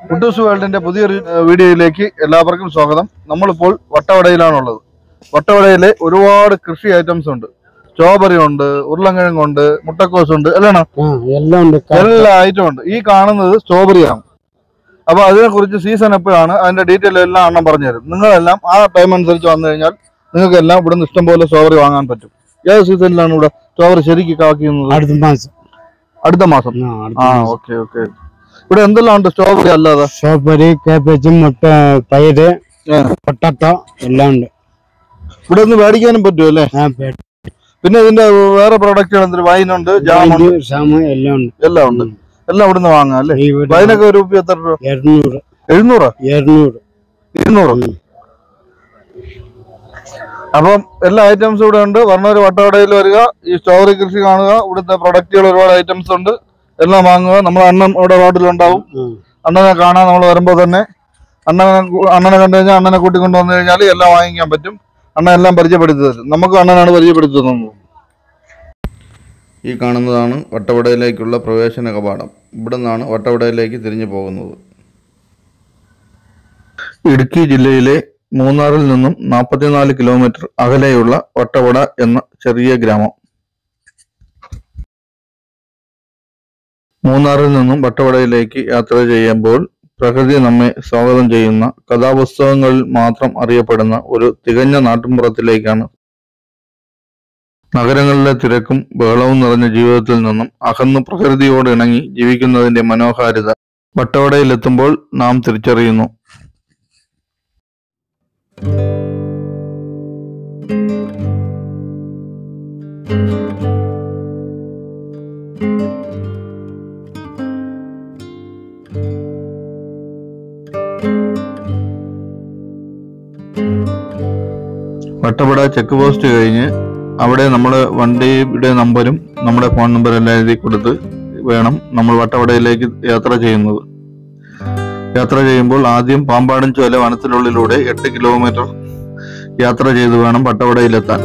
കുട്ടൂസ് വേൾഡിന്റെ പുതിയൊരു ഏഹ്, വീഡിയോയിലേക്ക് എല്ലാവർക്കും സ്വാഗതം നമ്മളിപ്പോൾ വട്ടവടയിലാണുള്ളത് വട്ടവടയിലെ ഒരുപാട് കൃഷി ഐറ്റംസ് ഉണ്ട് സ്ട്രോബെറി ഉണ്ട് ഉരുളക്കിഴങ്ങുണ്ട് മുട്ടക്കോസ് ഉണ്ട് അല്ലേണോ ആ എല്ലാം ഉണ്ട് ക- എല്ലാ ഐറ്റം ഉണ്ട് ഈ കാണുന്നത് സ്ട്രോബെറി ആണ് അപ്പൊ അതിനെ കുറിച്ച് സീസൺ എപ്പോഴാണ് അതിന്റെ ഡീറ്റെയിൽ എല്ലാം അണ്ണം പറഞ്ഞുതരും നിങ്ങളെല്ലാം ആ ടൈം അനുസരിച്ച് വന്നു കഴിഞ്ഞാൽ നിങ്ങൾക്ക് എല്ലാം ഇവിടുന്ന് ഇഷ്ടം പോലെ സ്ട്രോബെറി വാങ്ങാൻ പറ്റും ഏത് സീസണിലാണ് ഇവിടെ സ്ട്രോബെറി ശരിക്ക് കാക്കുന്നത് അടുത്ത മാസം അടുത്ത മാസം ആ, അടുത്ത ആ മാസം. ഓക്കെ ഓക്കെ ഇവിടെ എന്തെല്ലാം ഉണ്ട് സ്ട്രോബെറി അല്ലാതെ സ്ട്രോബെറി കാബേജ് മുട്ട പയറ് ഏ. പൊട്ടാറ്റോ എല്ലാം ഉണ്ട് ഇവിടെ ഒന്ന് മേടിക്കാനും പറ്റും അല്ലേ ആ, പെ- പിന്നെ ഇതിന്റെ വേറെ പ്രോഡക്റ്റുകൾ എന്തെങ്കിലും വൈനുണ്ട് ജാമുണ്ട് ഇത് സാമ എല്ലാം ഉണ്ട് എല്ലാം ഉണ്ട് എല്ലാം ഇവിടുന്ന് വാങ്ങാം അല്ലേ ഇവിടെ വൈനൊക്കെ ഒരു രൂപ എത്ര രൂപ ഇരുന്നൂറ് എഴുന്നൂറ് ഇരുന്നൂറ് ഇരുന്നൂറ് ഉം. അപ്പം എല്ലാ ഐറ്റംസും ഇവിടെ ഉണ്ട് വർണ്ണൂർ വട്ടവടയിൽ വരിക ഈ സ്ട്രോബെറി കൃഷി കാണുക ഇവിടുത്തെ പ്രൊഡക്റ്റുകൾ ഒരുപാട് ഐറ്റംസ് ഉണ്ട് എല്ലാം വാങ്ങുക നമ്മുടെ അണ്ണൻ ഇവിടെ റോഡിലുണ്ടാവും ഉം. അണ്ണനെ കാണാൻ നമ്മൾ വരുമ്പോൾ തന്നെ അണ്ണനെ കൂ- അണ്ണനെ കണ്ടു കഴിഞ്ഞാൽ അണ്ണനെ കൂട്ടിക്കൊണ്ട് വന്നു കഴിഞ്ഞാൽ എല്ലാം വാങ്ങിക്കാൻ പറ്റും അണ്ണൻ എല്ലാം പരിചയപ്പെടുത്തി തരും നമുക്ക് അണ്ണനാണ് പരിചയപ്പെടുത്തി തന്നത് ഈ കാണുന്നതാണ് വട്ടവടയിലേക്കുള്ള പ്രവേശന കവാടം ഇവിടെ നിന്നാണ് വട്ടവടയിലേക്ക് തിരിഞ്ഞു പോകുന്നത് ഇടുക്കി ജില്ലയിലെ മൂന്നാറിൽ നിന്നും നാൽപ്പത്തിനാല് കിലോമീറ്റർ അകലെയുള്ള വട്ടവട എന്ന ചെറിയ ഗ്രാമം മൂന്നാറിൽ നിന്നും വട്ടവടയിലേക്ക് യാത്ര ചെയ്യുമ്പോൾ പ്രകൃതി നമ്മെ സ്വാഗതം ചെയ്യുന്ന കഥാപുസ്തകങ്ങളിൽ മാത്രം അറിയപ്പെടുന്ന ഒരു തികഞ്ഞ നാട്ടിൻപുറത്തിലേക്കാണ് നഗരങ്ങളിലെ തിരക്കും ബഹളവും നിറഞ്ഞ ജീവിതത്തിൽ നിന്നും അകന്നു പ്രകൃതിയോട് ഇണങ്ങി ജീവിക്കുന്നതിന്റെ മനോഹാരിത വട്ടവടയിലെത്തുമ്പോൾ നാം തിരിച്ചറിയുന്നു വട്ടവട ചെക്ക് പോസ്റ്റ് കഴിഞ്ഞ് അവിടെ നമ്മൾ വണ്ടിയുടെ നമ്പരും നമ്മുടെ ഫോൺ നമ്പറും എല്ലാം എഴുതി കൊടുത്ത് വേണം നമ്മൾ വട്ടവടയിലേക്ക് യാത്ര ചെയ്യുന്നത് യാത്ര ചെയ്യുമ്പോൾ ആദ്യം പാമ്പാടും ചോല വനത്തിനുള്ളിലൂടെ എട്ട് കിലോമീറ്റർ യാത്ര ചെയ്ത് വേണം വട്ടവടയിലെത്താൻ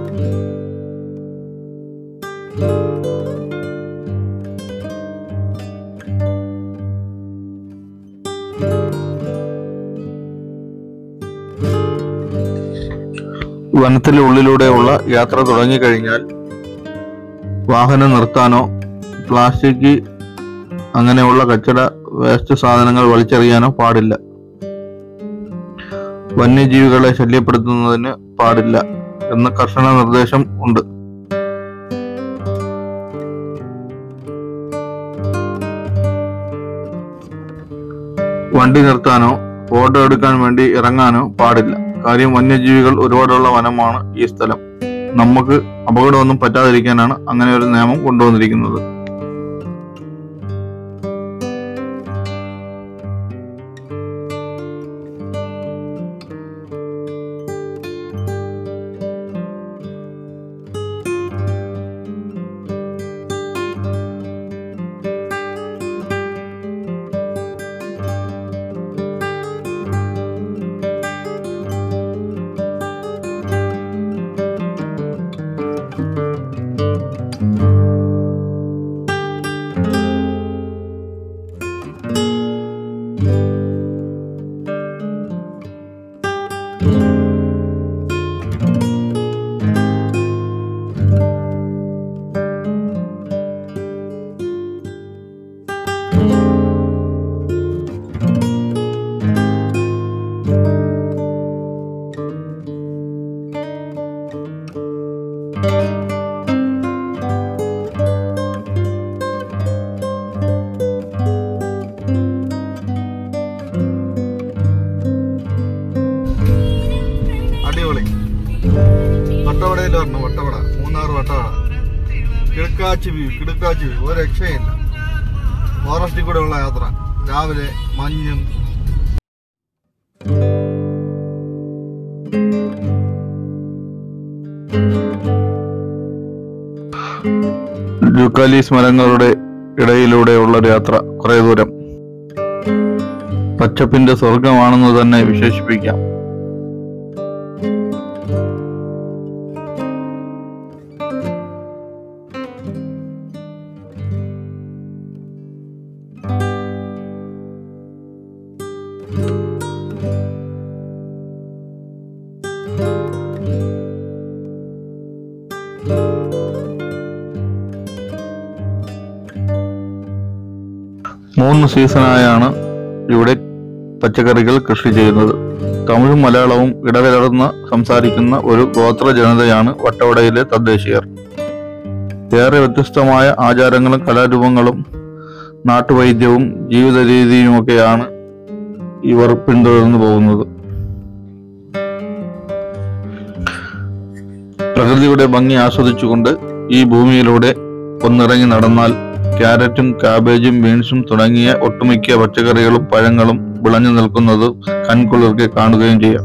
വനത്തിലെ ഉള്ളിലൂടെയുള്ള യാത്ര തുടങ്ങിക്കഴിഞ്ഞാൽ വാഹനം നിർത്താനോ പ്ലാസ്റ്റിക് അങ്ങനെയുള്ള കച്ചട വേസ്റ്റ് സാധനങ്ങൾ വലിച്ചെറിയാനോ പാടില്ല വന്യജീവികളെ ശല്യപ്പെടുത്തുന്നതിന് പാടില്ല എന്ന കർശന നിർദ്ദേശം ഉണ്ട് വണ്ടി നിർത്താനോ ഫോട്ടോ എടുക്കാൻ വേണ്ടി ഇറങ്ങാനോ പാടില്ല കാര്യം വന്യജീവികൾ ഒരുപാടുള്ള വനമാണ് ഈ സ്ഥലം നമുക്ക് അപകടമൊന്നും പറ്റാതിരിക്കാനാണ് അങ്ങനെ ഒരു നിയമം കൊണ്ടുവന്നിരിക്കുന്നത് അടിപൊളി വട്ടവടയിൽ വരണം വട്ടവട മൂന്നാർ വട്ടവട കിടക്കാച്ചി വ്യൂ കിടക്കാച്ചി വ്യൂ ഒരു രക്ഷയില്ല ഫോറസ്റ്റിൽ കൂടെ ഉള്ള യാത്ര രാവിലെ മഞ്ഞും ജുക്കാലീസ് മരങ്ങളുടെ ഇടയിലൂടെയുള്ള ഒരു യാത്ര കുറെ ദൂരം പച്ചപ്പിന്റെ സ്വർഗമാണെന്ന് തന്നെ വിശേഷിപ്പിക്കാം മൂന്ന് സീസണായാണ് ഇവിടെ പച്ചക്കറികൾ കൃഷി ചെയ്യുന്നത് തമിഴും മലയാളവും ഇടകലർന്ന് സംസാരിക്കുന്ന ഒരു ഗോത്ര ജനതയാണ് വട്ടവടയിലെ തദ്ദേശീയർ ഏറെ വ്യത്യസ്തമായ ആചാരങ്ങളും കലാരൂപങ്ങളും നാട്ടുവൈദ്യവും ജീവിത രീതിയുമൊക്കെയാണ് ഇവർ പിന്തുടർന്നു പോകുന്നത് പ്രകൃതിയുടെ ഭംഗി ആസ്വദിച്ചുകൊണ്ട് ഈ ഭൂമിയിലൂടെ ഒന്നിറങ്ങി നടന്നാൽ ക്യാരറ്റും കാബേജും ബീൻസും തുടങ്ങിയ ഒട്ടുമിക്ക പച്ചക്കറികളും പഴങ്ങളും വിളഞ്ഞു നിൽക്കുന്നത് കൺകുളിർക്കെ കാണുകയും ചെയ്യാം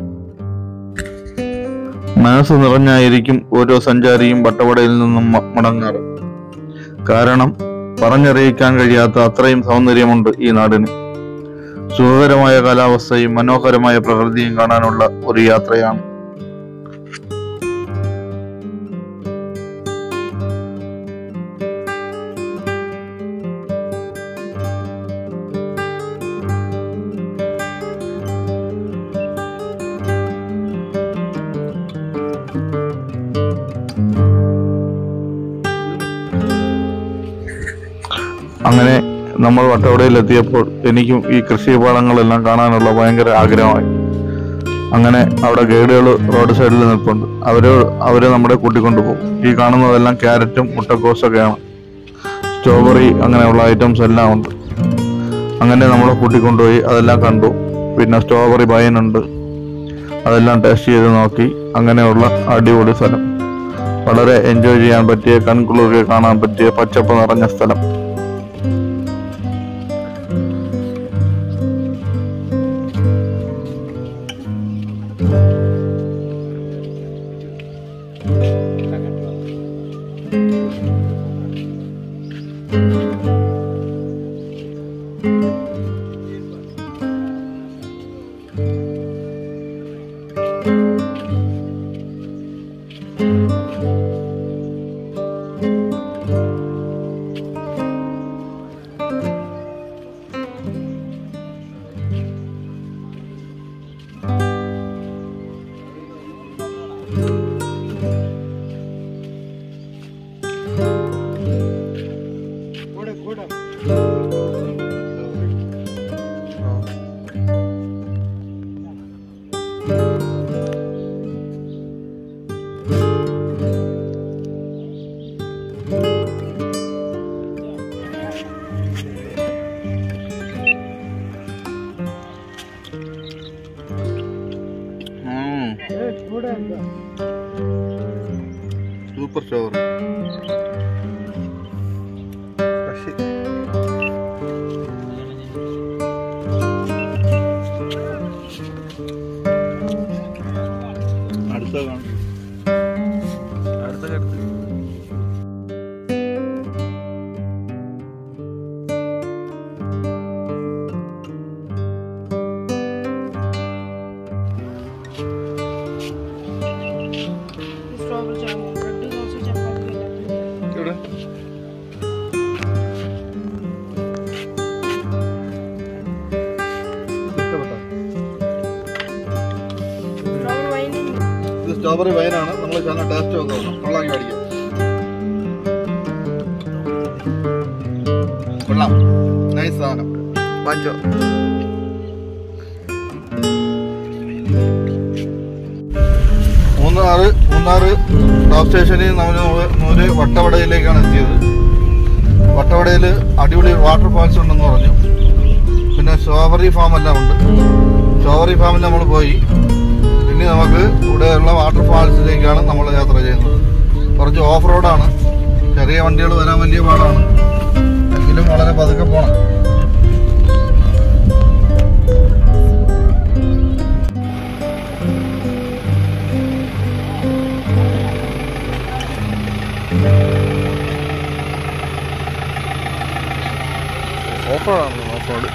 മനസ്സ് നിറഞ്ഞായിരിക്കും ഓരോ സഞ്ചാരിയും വട്ടവടയിൽ നിന്നും മ- മടങ്ങാറ് കാരണം പറഞ്ഞറിയിക്കാൻ കഴിയാത്ത അത്രയും സൗന്ദര്യമുണ്ട് ഈ നാടിന് സുഖകരമായ കാലാവസ്ഥയും മനോഹരമായ പ്രകൃതിയും കാണാനുള്ള ഒരു യാത്രയാണ് അങ്ങനെ നമ്മൾ വട്ടവടയിലെത്തിയപ്പോൾ എനിക്കും ഈ കൃഷിപാടങ്ങളെല്ലാം കാണാനുള്ള ഭയങ്കര ആഗ്രഹമായി അങ്ങനെ അവിടെ ഗൈഡുകൾ റോഡ് സൈഡിൽ നിൽപ്പുണ്ട് അവര് അവര് നമ്മളെ കൂട്ടിക്കൊണ്ടുപോകും ഈ കാണുന്നതെല്ലാം ക്യാരറ്റും മുട്ടക്കോസൊക്കെയാണ് സ്ട്രോബെറി അങ്ങനെയുള്ള ഐറ്റംസ് എല്ലാം ഉണ്ട് അങ്ങനെ നമ്മളെ കൂട്ടിക്കൊണ്ടുപോയി അതെല്ലാം കണ്ടു പിന്നെ സ്ട്രോബെറി വൈനുണ്ട് അതെല്ലാം ടേസ്റ്റ് ചെയ്ത് നോക്കി അങ്ങനെയുള്ള അടിപൊളി സ്ഥലം വളരെ എൻജോയ് ചെയ്യാൻ പറ്റിയ കൺകുളിർക്കെ കാണാൻ പറ്റിയ പച്ചപ്പ് നിറഞ്ഞ സ്ഥലം സൂപ്പർ സ്റ്റോർ അടുത്ത കാണും അടുത്ത കെട്ട് Strawberry jam. Bread is also chapati. ഇവിടെ ഇഷ്ടപ്പെട്ടോ Strawberry wine in ഇത് സ്ട്രോബെറി വൈനാണ് നമ്മൾ നല്ല ടേസ്റ്റ് നോക്കാം കൊള്ളാക്കി മേടിക്കാം കൊള്ളാം നൈസ് സാധനം വാങ്ങിച്ചോ മൂന്നാറ് മൂന്നാറ് ടോപ്പ് സ്റ്റേഷനിൽ നമ്മൾ നൂര് വട്ടവടയിലേക്കാണ് എത്തിയത് വട്ടവടയിൽ അടിപൊളി വാട്ടർ ഫാൾസ് ഉണ്ടെന്ന് പറഞ്ഞു പിന്നെ സ്ട്രോബെറി ഫാം എല്ലാം ഉണ്ട് സ്ട്രോബെറി ഫാമിൽ നമ്മൾ പോയി ഇനി നമുക്ക് ഇവിടെയുള്ള വാട്ടർ ഫാൾസിലേക്കാണ് നമ്മൾ യാത്ര ചെയ്യുന്നത് കുറച്ച് ഓഫ് റോഡാണ് ചെറിയ വണ്ടികൾ വരാൻ വലിയ പാടാണ് എങ്കിലും വളരെ പതുക്കെ പോണം ഓഫ് റോഡാണ് ഓഫ് റോഡ്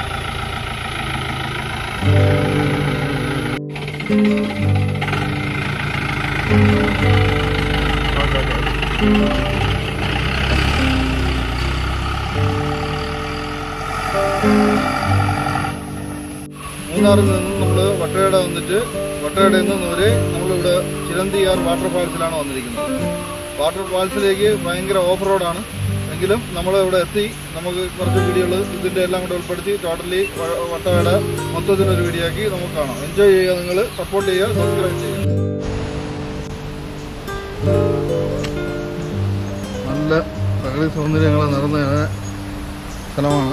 മൂന്നാറിൽ നിന്നും നമ്മൾ വട്ടയുടെ വന്നിട്ട് വട്ടയുടെ നിന്ന് നേരെ നമ്മളിവിടെ ചിരന്തിയാർ വാട്ടർ ഫാൾസിലാണ് വന്നിരിക്കുന്നത് വാട്ടർ ഫാൾസിലേക്ക് ഭയങ്കര ഓഫ് റോഡാണ് എങ്കിലും നമ്മൾ ഇവിടെ എത്തി നമുക്ക് കുറച്ച് വീഡിയോകൾ ഇതിന്റെ എല്ലാം കൂടെ ഉൾപ്പെടുത്തി ടോട്ടലി വട്ടവട മൊത്തത്തിനൊരു വീഡിയോ ആക്കി നമുക്ക് കാണാം എൻജോയ് ചെയ്യുക നിങ്ങൾ സപ്പോർട്ട് ചെയ്യുക സബ്സ്ക്രൈബ് ചെയ്യുക നല്ല പ്രകൃതി സൗന്ദര്യങ്ങൾ നിറഞ്ഞ സ്ഥലമാണ്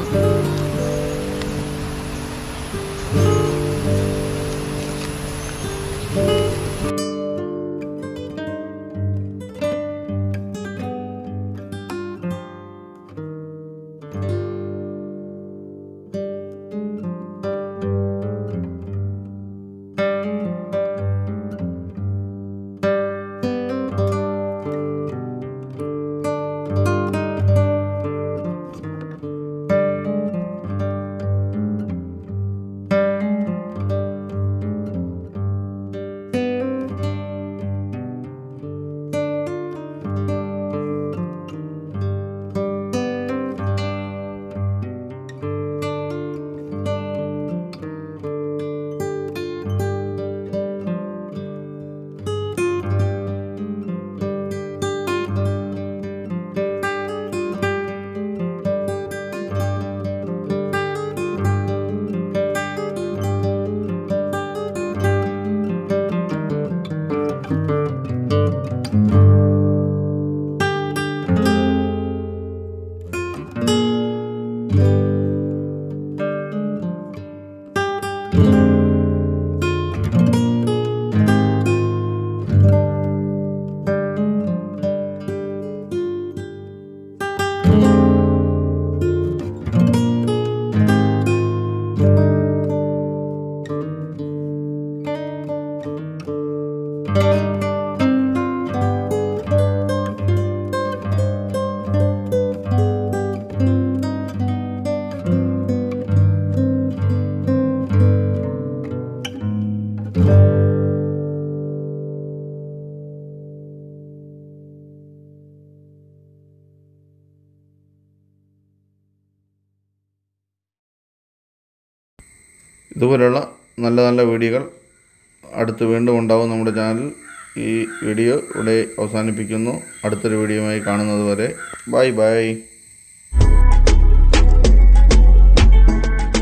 ഇതുപോലെയുള്ള നല്ല നല്ല വീഡിയോകൾ അടുത്ത് വീണ്ടും ഉണ്ടാവും നമ്മുടെ ചാനൽ ഈ വീഡിയോ ഇവിടെ അവസാനിപ്പിക്കുന്നു അടുത്തൊരു വീഡിയോയുമായി കാണുന്നത് വരെ ബൈ ബൈ